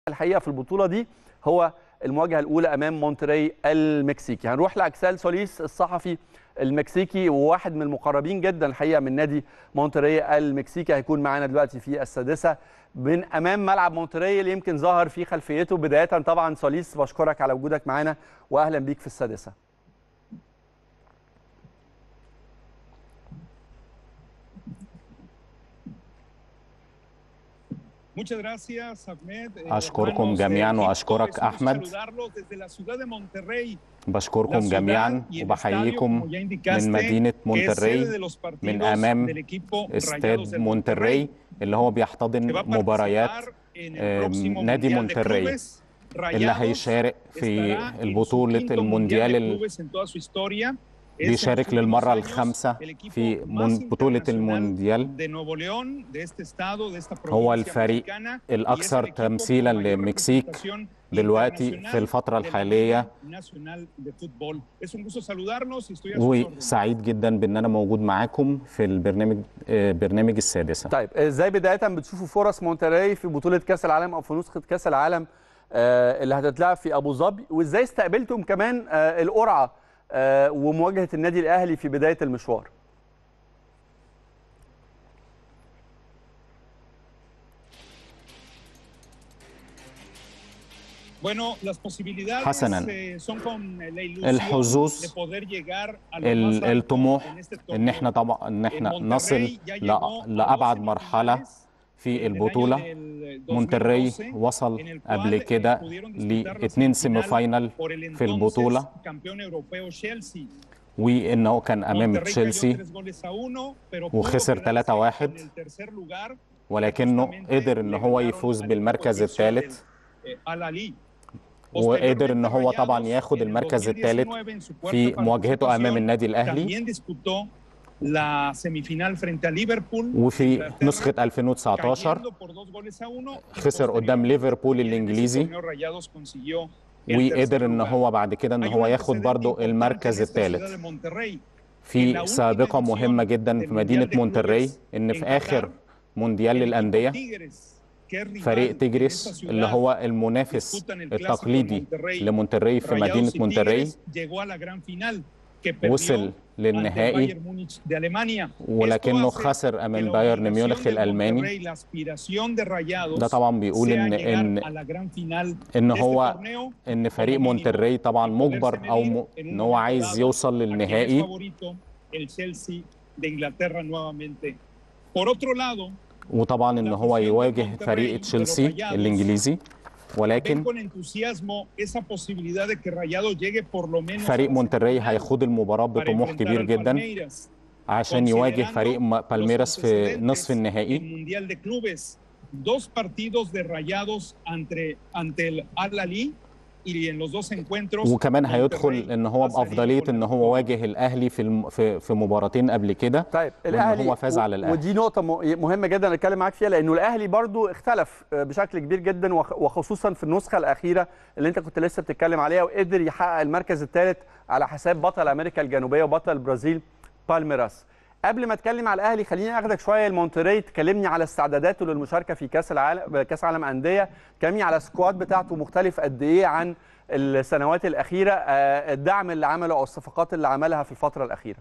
الحقيقه في البطوله دي هو المواجهه الاولى امام مونتري المكسيكي هنروح لاكسال سوليس الصحفي المكسيكي وواحد من المقربين جدا الحقيقه من نادي مونتري المكسيكي هيكون معانا دلوقتي في السادسه من امام ملعب مونتري اللي يمكن ظهر في خلفيته بدايه طبعا سوليس بشكرك على وجودك معانا واهلا بيك في السادسه أشكركم جميعا وأشكرك أحمد بشكركم جميعا وبحييكم من مدينة مونتري من أمام استاد مونتري اللي هو بيحتضن مباريات نادي مونتري اللي هيشارك في البطولة المونديال بيشارك للمرة الخامسة في بطولة المونديال هو الفريق الأكثر تمثيلا للمكسيك دلوقتي في الفترة الحالية وسعيد جدا بأن أنا موجود معاكم في البرنامج برنامج السادسة طيب ازاي بداية بتشوفوا فرص مونتري في بطولة كأس العالم أو في نسخة كأس العالم اللي هتتلعب في أبو ظبي وازاي استقبلتم كمان القرعة ومواجهه النادي الاهلي في بدايه المشوار حسنا الحظوظ الطموح ان احنا طبعا ان احنا نصل لابعد مرحله في البطوله مونتري وصل قبل كده لاثنين سيمي فاينل في البطوله وانه كان امام تشيلسي وخسر 3-1 ولكنه قدر ان هو يفوز بالمركز الثالث وقدر ان هو طبعا ياخد المركز الثالث في مواجهته امام النادي الاهلي وفي نسخة 2019 خسر قدام ليفربول الإنجليزي وقدر ان هو بعد كده ان هو ياخد برضه المركز الثالث في سابقة مهمة جدا في مدينة مونتري ان في آخر مونديال للأندية فريق تيجريس اللي هو المنافس التقليدي لمونتري في مدينة مونتري وصل للنهائي ولكنه خسر امام بايرن ميونخ الالماني ده طبعا بيقول ان ان ان هو ان فريق مونتري طبعا مجبر او م... ان هو عايز يوصل للنهائي وطبعا ان هو يواجه فريق تشيلسي الانجليزي ولكن فريق مونتري هيخوض المباراة بطموح كبير جدا عشان يواجه فريق بالميراس في نصف النهائي dos partidos de Rayados ante, ante el Al-Ali وكمان هيدخل ان هو بافضليه ان هو واجه الاهلي في الم... في في مباراتين قبل كده طيب الاهلي هو فاز على الاهلي ودي نقطه مهمه جدا اتكلم معاك فيها لانه الاهلي برضو اختلف بشكل كبير جدا وخصوصا في النسخه الاخيره اللي انت كنت لسه بتتكلم عليها وقدر يحقق المركز الثالث على حساب بطل امريكا الجنوبيه وبطل البرازيل بالميراس قبل ما اتكلم على الاهلي خليني اخدك شويه المونتري تكلمني على استعداداته للمشاركه في كاس العالم كاس عالم انديه كلمني على السكواد بتاعته مختلف قد ايه عن السنوات الاخيره الدعم اللي عمله او الصفقات اللي عملها في الفتره الاخيره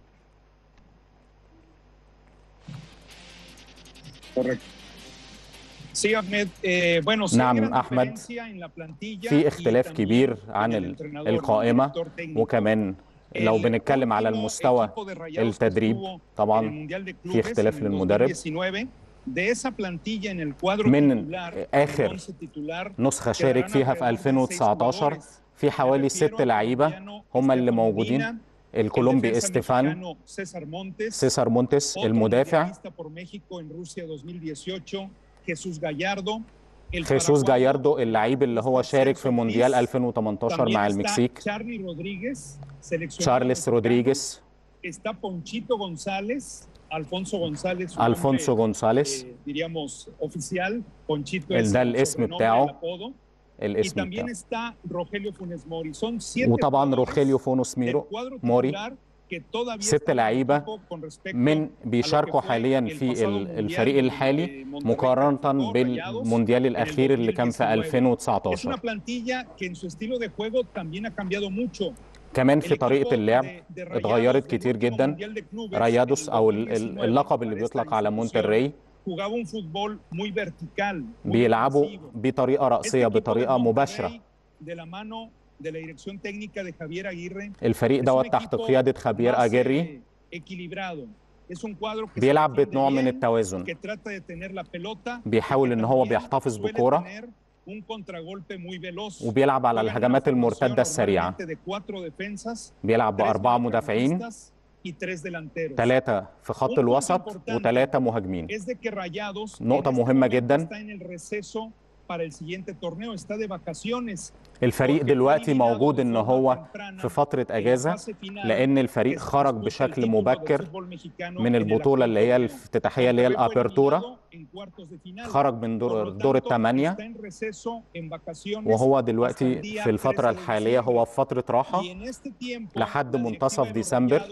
نعم احمد في اختلاف كبير عن القائمه وكمان لو بنتكلم على المستوى التدريب طبعا في اختلاف للمدرب من اخر نسخه شارك فيها في 2019 في حوالي ست لعيبه هم اللي موجودين الكولومبي استيفان سيسار مونتس المدافع خيسوس جاياردو اللعيب اللي هو شارك في مونديال 2018 مع المكسيك تشارلز رودريجيز Alfonso González Alfonso González eh, diríamos oficial Ponchito ده الاسم بتاعه الاسم también بتاعه está Rogelio Funes Mori son siete وطبعا روخيليو فونوس ميرو موري ست لعيبه من بيشاركوا حاليا في الفريق الحالي مقارنه بالمونديال الاخير اللي كان في 2019 كمان في طريقه اللعب اتغيرت كتير جدا ريادوس او اللقب اللي بيطلق على مونتري بيلعبوا بطريقه راسيه بطريقه مباشره الفريق دوت تحت قياده خبير اجيري بيلعب بنوع من التوازن بيحاول ان هو بيحتفظ بكوره وبيلعب على الهجمات المرتده السريعه بيلعب باربعه مدافعين ثلاثة في خط الوسط وثلاثة مهاجمين نقطة مهمة جدا الفريق دلوقتي موجود ان هو في فتره اجازه لان الفريق خرج بشكل مبكر من البطوله اللي هي الافتتاحيه اللي هي الابرتورا خرج من دور, دور الثمانيه وهو دلوقتي في الفتره الحاليه هو في فتره راحه لحد منتصف ديسمبر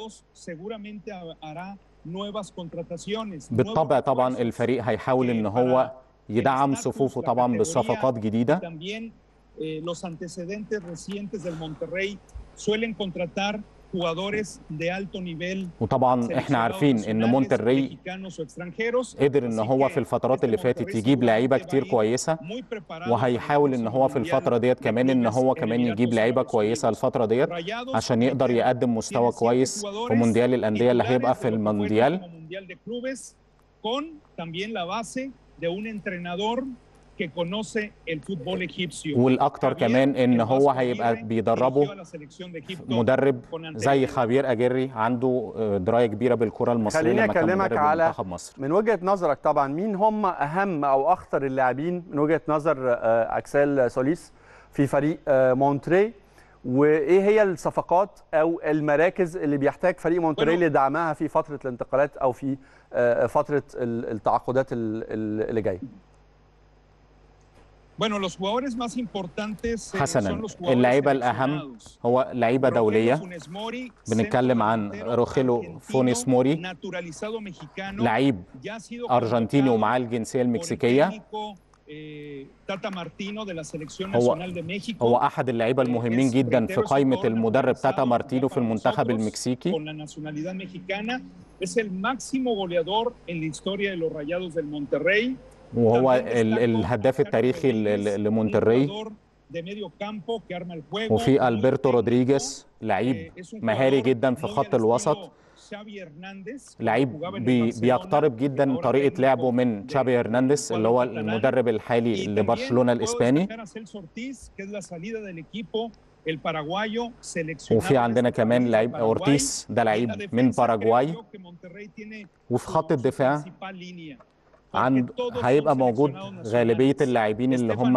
بالطبع طبعا الفريق هيحاول ان هو يدعم صفوفه طبعا بصفقات جديده los antecedentes recientes del Monterrey suelen contratar jugadores de alto nivel وطبعا احنا عارفين ان مونتري قدر ان هو في الفترات اللي فاتت يجيب لعيبه كتير كويسه وهيحاول ان هو في الفتره ديت كمان ان هو كمان يجيب لعيبه كويسه الفتره ديت عشان يقدر يقدم مستوى كويس في مونديال الانديه اللي هيبقى في المونديال con también la base de un entrenador que conoce el fútbol egipcio. والاكتر كمان ان هو هيبقى بيدربه مدرب زي خبير اجري عنده درايه كبيره بالكره المصريه خليني اكلمك على مصر. من وجهه نظرك طبعا مين هم اهم او اخطر اللاعبين من وجهه نظر اكسل سوليس في فريق مونتري وايه هي الصفقات او المراكز اللي بيحتاج فريق مونتري لدعمها في فتره الانتقالات او في فتره التعاقدات اللي جايه Bueno, los jugadores más importantes حسنا اللعيبه الاهم هو لعيبه دوليه بنتكلم عن روخيلو فونيس موري لعيب ارجنتيني ومعاه الجنسيه المكسيكيه هو هو احد اللعيبه المهمين جدا في قائمه المدرب تاتا مارتينو في المنتخب المكسيكي وهو الهداف التاريخي لمونتري وفي البرتو رودريجيز لعيب مهاري جدا في خط الوسط لعيب بي بيقترب جدا طريقه لعبه من تشابي هرنانديز اللي هو المدرب الحالي لبرشلونه الاسباني وفي عندنا كمان لعيب اورتيس ده لعيب من باراجواي وفي خط الدفاع عند هيبقى موجود غالبيه اللاعبين اللي هم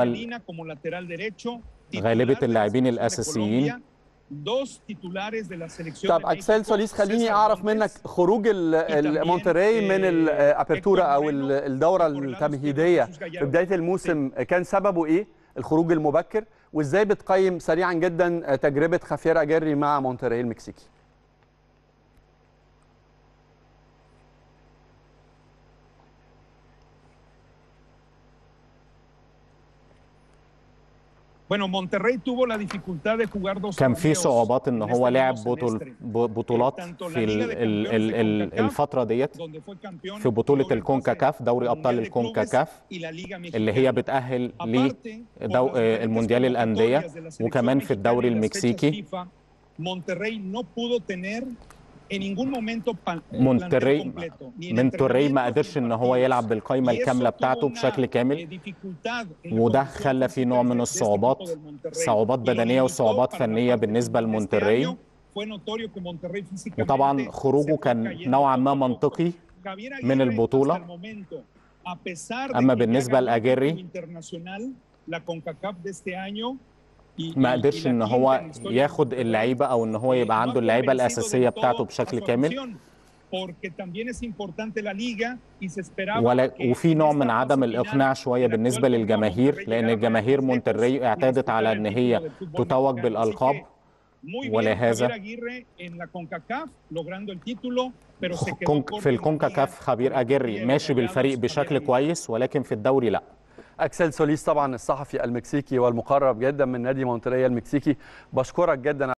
غالبيه اللاعبين الاساسيين طب اكسل سوليس خليني اعرف منك خروج مونتري من الابرتورا او الدوره التمهيديه في بدايه الموسم كان سببه ايه الخروج المبكر وازاي بتقيم سريعا جدا تجربه خافير اجري مع مونتري المكسيكي Bueno, Monterrey tuvo la dificultad de jugar dos كان في صعوبات ان هو لعب بطول بطولات في ال ال ال ال الفتره ديت في بطوله الكونكاكاف دوري ابطال الكونكاكاف اللي هي بتاهل للمونديال الانديه وكمان في الدوري المكسيكي مونتري مونتري ما قدرش ان هو يلعب بالقائمه الكامله بتاعته بشكل كامل وده خلى فيه نوع من الصعوبات صعوبات بدنيه وصعوبات فنيه بالنسبه لمونتري وطبعا خروجه كان نوعا ما منطقي من البطوله اما بالنسبه لاجري ما قدرش ان هو ياخد اللعيبه او ان هو يبقى عنده اللعيبه الاساسيه بتاعته بشكل كامل ولا وفي نوع من عدم الاقناع شويه بالنسبه للجماهير لان الجماهير مونتري اعتادت على ان هي تتوج بالالقاب ولهذا في الكونكاكاف خبير اجيري ماشي بالفريق بشكل كويس ولكن في الدوري لا اكسل سوليس طبعا الصحفي المكسيكي والمقرب جدا من نادي مونتريال المكسيكي بشكرك جدا